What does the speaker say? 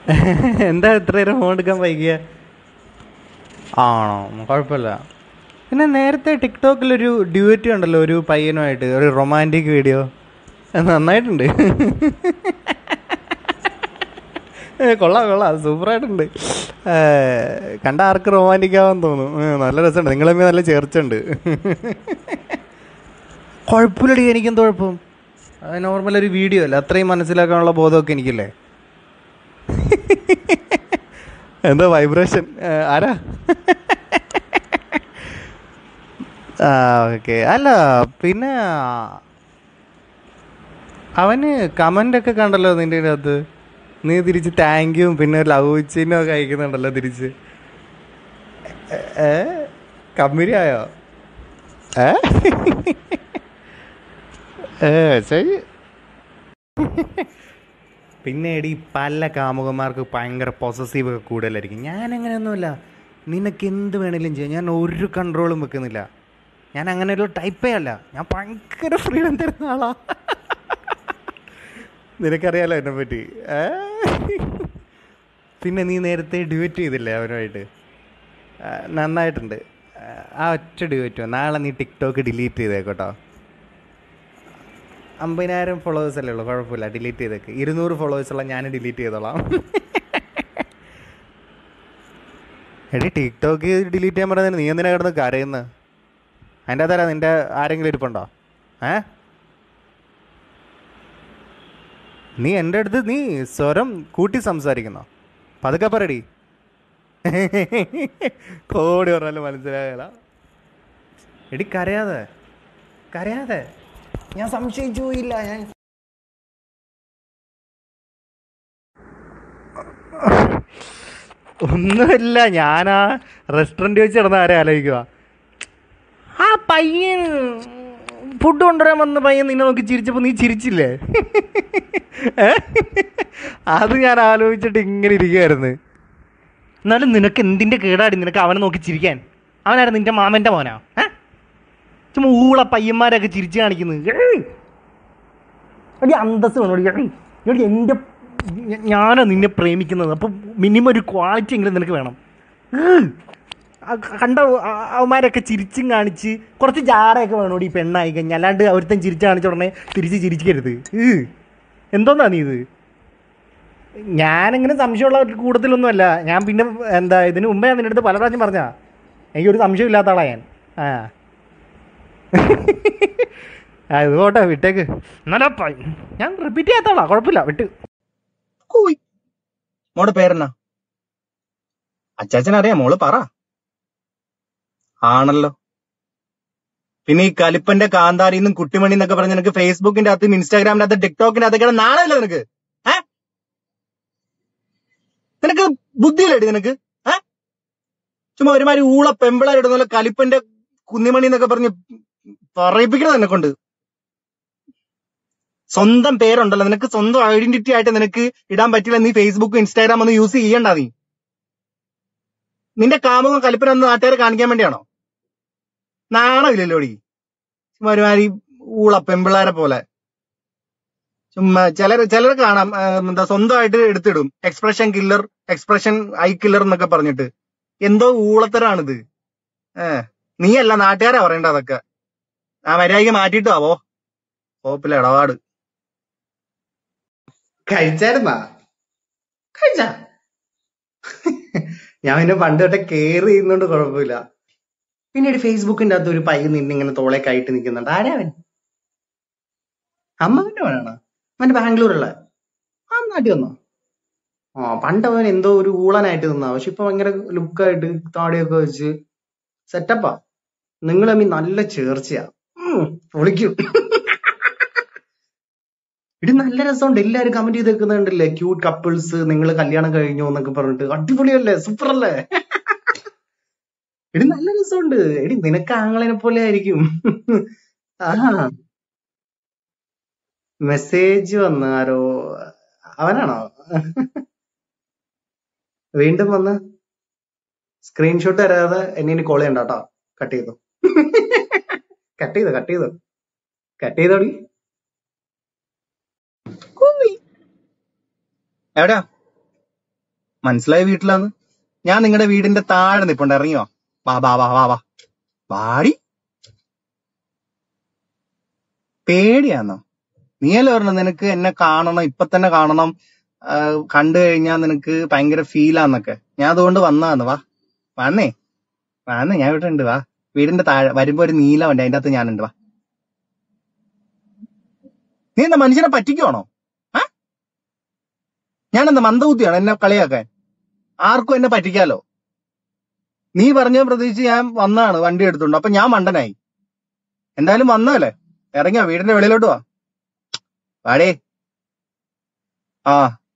എന്താ ഇത്ര നേരം ഫോൺ എടുക്കാൻ വൈകിയ ആണോ കുഴപ്പമില്ല പിന്നെ നേരത്തെ ടിക്ടോക്കിലൊരു ഡ്യൂറ്റ് കണ്ടല്ലോ ഒരു പയ്യനുമായിട്ട് ഒരു റൊമാൻറ്റിക് വീഡിയോ നന്നായിട്ടുണ്ട് ഏ, കൊള്ളാം കൊള്ളാം സൂപ്പറായിട്ടുണ്ട് ഏ, കണ്ട ആർക്ക് റൊമാൻറ്റിക് ആവാൻ തോന്നും ഏ, നല്ല രസമുണ്ട് നിങ്ങളെ നല്ല ചേർച്ചുണ്ട് കുഴപ്പമില്ലടി എനിക്കെന്ത് കുഴപ്പം അത് നോർമൽ ഒരു വീഡിയോ അല്ല അത്രയും മനസ്സിലാക്കാനുള്ള ബോധമൊക്കെ എനിക്കില്ലേ എന്താ വൈബ്രേഷൻ ആരാ ആ ഓക്കെ അല്ല പിന്നെ അവന് കമൻ്റ് ഒക്കെ കണ്ടല്ലോ നിൻ്റെ അകത്ത് നീ തിരിച്ച് താങ്ക്യും പിന്നെ ലവ് ചിഹ്നം ഒക്കെ അയക്കുന്നുണ്ടല്ലോ തിരിച്ച് ഏ കമ്പനി ആയോ ഏ ഏ ശരി പിന്നെ എടി പല കാമുകന്മാർക്ക് ഭയങ്കര പൊസസീവ് ഒക്കെ കൂടുതലായിരിക്കും ഞാൻ അങ്ങനെയൊന്നുമില്ല നിനക്ക് എന്ത് വേണേലും ചെയ്യാം ഞാൻ ഒരു കൺട്രോളും വെക്കുന്നില്ല ഞാൻ അങ്ങനെ ഒരു ടൈപ്പേ അല്ല ഞാൻ ഭയങ്കര ഫ്രീഡം തരുന്ന ആളാ നിനക്കറിയാലോ എന്നെ പറ്റി ഏ? പിന്നെ നീ നേരത്തെ ഡ്യൂറ്റ് ചെയ്തില്ലേ അവനുമായിട്ട് ആ, നന്നായിട്ടുണ്ട് ആ ഒറ്റ ഡ്യൂറ്റ് നാളെ നീ ടിക്ടോക്ക് ഡിലീറ്റ് ചെയ്തേക്കോട്ടോ അമ്പതിനായിരം ഫോളോവേഴ്സ് അല്ലേ ഉള്ളൂ കുഴപ്പമില്ല ഡിലീറ്റ് ചെയ്തേക്ക് ഇരുന്നൂറ് ഫോളോവേഴ്സ് ഉള്ള ഞാൻ ഡിലീറ്റ് ചെയ്തോളാം എടി ടിക്ടോക്ക് ഡിലീറ്റ് ചെയ്യാൻ പറയുന്നതിന് നീ എന്തിനാ കിടന്ന് കരയുന്നത് അതിൻ്റെ അകത്തല്ല നിൻ്റെ ആരെങ്കിലും ഇരിപ്പുണ്ടോ ഏ നീ എൻ്റെ അടുത്ത് നീ സ്വരം കൂട്ടി സംസാരിക്കുന്നോ പതുക്കെ പറയടി കോടി പറഞ്ഞാലും മനസ്സിലാകല എടി കരയാതെ കരയാതെ ഞാൻ സംശയിച്ചു പോയില്ല ഞാൻ ഒന്നുമില്ല ഞാൻ ആ റെസ്റ്റോറൻറ്റ് വെച്ച് കിടന്ന ആരെ ആലോചിക്കുക ആ പയ്യൻ ഫുഡ് കൊണ്ടുവരാൻ വന്ന പയ്യൻ നിന്നെ നോക്കി ചിരിച്ചപ്പോൾ നീ ചിരിച്ചില്ലേ ഏ? അത് ഞാൻ ആലോചിച്ചിട്ട് ഇങ്ങനെ ഇരിക്കുമായിരുന്നു എന്നാലും നിനക്ക് എന്തിൻ്റെ കേടാടി നിനക്ക് അവനെ നോക്കി ചിരിക്കാൻ അവനായിരുന്നു നിന്റെ മാമൻ്റെ മോനാ ഏ ചുമ്മാ ഊള പയ്യന്മാരൊക്കെ ചിരിച്ച് കാണിക്കുന്നത് ഏയ്! എടി അന്തസ് വേണം എടി ഏയ്! എടി എൻ്റെ ഞ- ഞാനാ നിന്നെ പ്രേമിക്കുന്നത് അപ്പം മിനിമം ഒരു ക്വാളിറ്റി എങ്കിലും നിനക്ക് വേണം ഏയ്! ആ കണ്ട ആ- അവന്മാരൊക്കെ ചിരിച്ചും കാണിച്ച് കുറച്ച് ജാടയൊക്കെ വേണം ഈ പെണ്ണായി കഴിഞ്ഞാൽ അല്ലാണ്ട് ഒരുത്തൻ ചിരിച്ച് കാണിച്ച ഉടനെ തിരിച്ച് ചിരിക്കരുത് ഏയ്! എന്തോന്നാ നീ ഇത് ഞാനിങ്ങനെ സംശയമുള്ള കൂട്ടത്തിലൊന്നുമല്ല ഞാൻ പിന്നെ എന്താ ഇതിന് മുമ്പേ ഞാൻ നിൻ്റെ അടുത്ത് പല പ്രാവശ്യം പറഞ്ഞാ എനിക്കൊരു സംശയമില്ലാത്ത ആളാ ഞാൻ ആ ആ ഇത് പോട്ടെ വിട്ടേക്ക് എന്നാലും പ- ഞാൻ റിപ്പീറ്റ് ചെയ്യാത്ത ആളാ കുഴപ്പമില്ല വിട്ട് കൂയ് മോടെ പേരെന്നാ അച്ചാച്ചൻ അറിയാം മോള് പറ ആണല്ലോ പിന്നെ ഈ കലിപ്പന്റെ കാന്താരിന്നും കുട്ടിമണി എന്നൊക്കെ പറഞ്ഞ നിനക്ക് ഫേസ്ബുക്കിന്റെ അകത്തും ഇൻസ്റ്റാഗ്രാമിന്റെ അകത്ത് ടിക്ടോക്കിന്റെ അകത്തൊക്കെ നാളല്ല നിനക്ക് ഏ നിനക്ക് ബുദ്ധിയില്ലേടി നിനക്ക് ഏ ചുമ്മാ ഒരുമാതിരി ഊള പെമ്പിളാരിടുന്ന പോലെ കലിപ്പന്റെ കുന്നിമണി എന്നൊക്കെ പറഞ്ഞ് പറയിപ്പിക്കണം എന്നെ കൊണ്ട് സ്വന്തം പേരുണ്ടല്ലോ നിനക്ക് സ്വന്തം ഐഡന്റിറ്റി ആയിട്ട് നിനക്ക് ഇടാൻ പറ്റില്ല നീ ഫേസ്ബുക്ക് ഇൻസ്റ്റാഗ്രാം ഒന്നും യൂസ് ചെയ്യണ്ട നീ നിന്റെ കാമുകം കലിപ്പന നാട്ടുകാരെ കാണിക്കാൻ വേണ്ടിയാണോ നാണമില്ലല്ലോടി ചുമ്മാ ഒരുമാതിരി ഊള പെമ്പിള്ളാരെ പോലെ ചുമ്മാ ചിലർ ചിലർ കാണാം ആ, എന്താ സ്വന്തമായിട്ട് എടുത്തിടും expression killer expression eye killer എന്നൊക്കെ പറഞ്ഞിട്ട് എന്തോ ഊളത്തരാണിത് ഏ നീയല്ല നാട്ടുകാരാ പറയേണ്ട അതൊക്കെ ആ മര്യാദയ്ക്ക് മാറ്റിയിട്ട് ആവോ കോപ്പിലെ ഇടപാട് കഴിച്ചായിരുന്നാ കഴിച്ച ഞാൻ പിന്നെ പണ്ട് തൊട്ടേ കെയർ ചെയ്യുന്നോണ്ട് കുഴപ്പമില്ല പിന്നീട് ഫേസ്ബുക്കിന്റെ അകത്ത് ഒരു പയ്യൻ നിന്നിങ്ങനെ തോളെ കയറ്റി നിൽക്കുന്നുണ്ട് ആരാ അവൻ അമ്മാവന്റെ അവനാണ് അവന്റെ ബാംഗ്ലൂരുള്ള ആ നാട്ടിൽ വന്നോ ആ പണ്ട് അവൻ എന്തോ ഒരു ഊളനായിട്ട് നിന്നാ പക്ഷെ ഇപ്പൊ ഭയങ്കര ലുക്കായിട്ട് താടിയൊക്കെ വെച്ച് സെറ്റപ്പാ നിങ്ങൾ തമ്മിൽ നല്ല ചേർച്ചയാ ഉം, പൊളിക്കും ഇത് നല്ല രസമുണ്ട് എല്ലാരും കമന്റ് ചെയ്ത് വെക്കുന്നുണ്ടല്ലേ ക്യൂട്ട് കപ്പിൾസ് നിങ്ങൾ കല്യാണം കഴിഞ്ഞു എന്നൊക്കെ പറഞ്ഞിട്ട് അടിപൊളിയല്ലേ സൂപ്പർ അല്ലേ ഇത് നല്ല രസമുണ്ട് എടി നിനക്ക് ആങ്ങളെ പോലെ ആയിരിക്കും ആ മെസ്സേജ് വന്ന ആരോ അവനാണോ വീണ്ടും വന്ന് സ്ക്രീൻഷോട്ട് തരാതെ എന്നെ ഇനി കോൾ ചെയ്യണ്ട കേട്ടോ കട്ട് ചെയ്തു കട്ട് ചെയ്തു കട്ട് ചെയ്തു കട്ട് ചെയ്തോടി എവിടെയാ മനസ്സിലായ വീട്ടിലാന്ന് ഞാൻ നിങ്ങളുടെ വീടിന്റെ താഴെ നിപ്പുണ്ട് ഇറങ്ങിയോ വാ വാ വാ വാ വാ വാടി പേടിയാന്നോ നീയല്ലേ പറഞ്ഞു നിനക്ക് എന്നെ കാണണം ഇപ്പൊ തന്നെ കാണണം ആ, കണ്ടു കഴിഞ്ഞാൽ നിനക്ക് ഭയങ്കര ഫീലാന്നൊക്കെ ഞാൻ അതുകൊണ്ട് വന്നതാന്ന് വാ വന്നേ വന്നേ ഞാൻ ഇവിടെ ഉണ്ട് വാ വീടിന്റെ താഴെ വരുമ്പോ ഒരു നീല വണ്ടി അതിന്റെ അകത്ത് ഞാനുണ്ട് വാ നീ എന്താ മനുഷ്യനെ പറ്റിക്കുവാണോ ആ ഞാനെന്താ മന്ദബുദ്ധിയാണോ എന്നെ കളിയാക്കാൻ ആർക്കും എന്നെ പറ്റിക്കാലോ നീ പറഞ്ഞ പ്രതീക്ഷിച്ച് ഞാൻ വന്നതാണ് വണ്ടി എടുത്തുണ്ട് അപ്പൊ ഞാൻ മണ്ടനായി എന്തായാലും വന്നതല്ലേ ഇറങ്ങിയോ വീടിന്റെ വെളിയിലോട്ട് വാ വാടേ ആ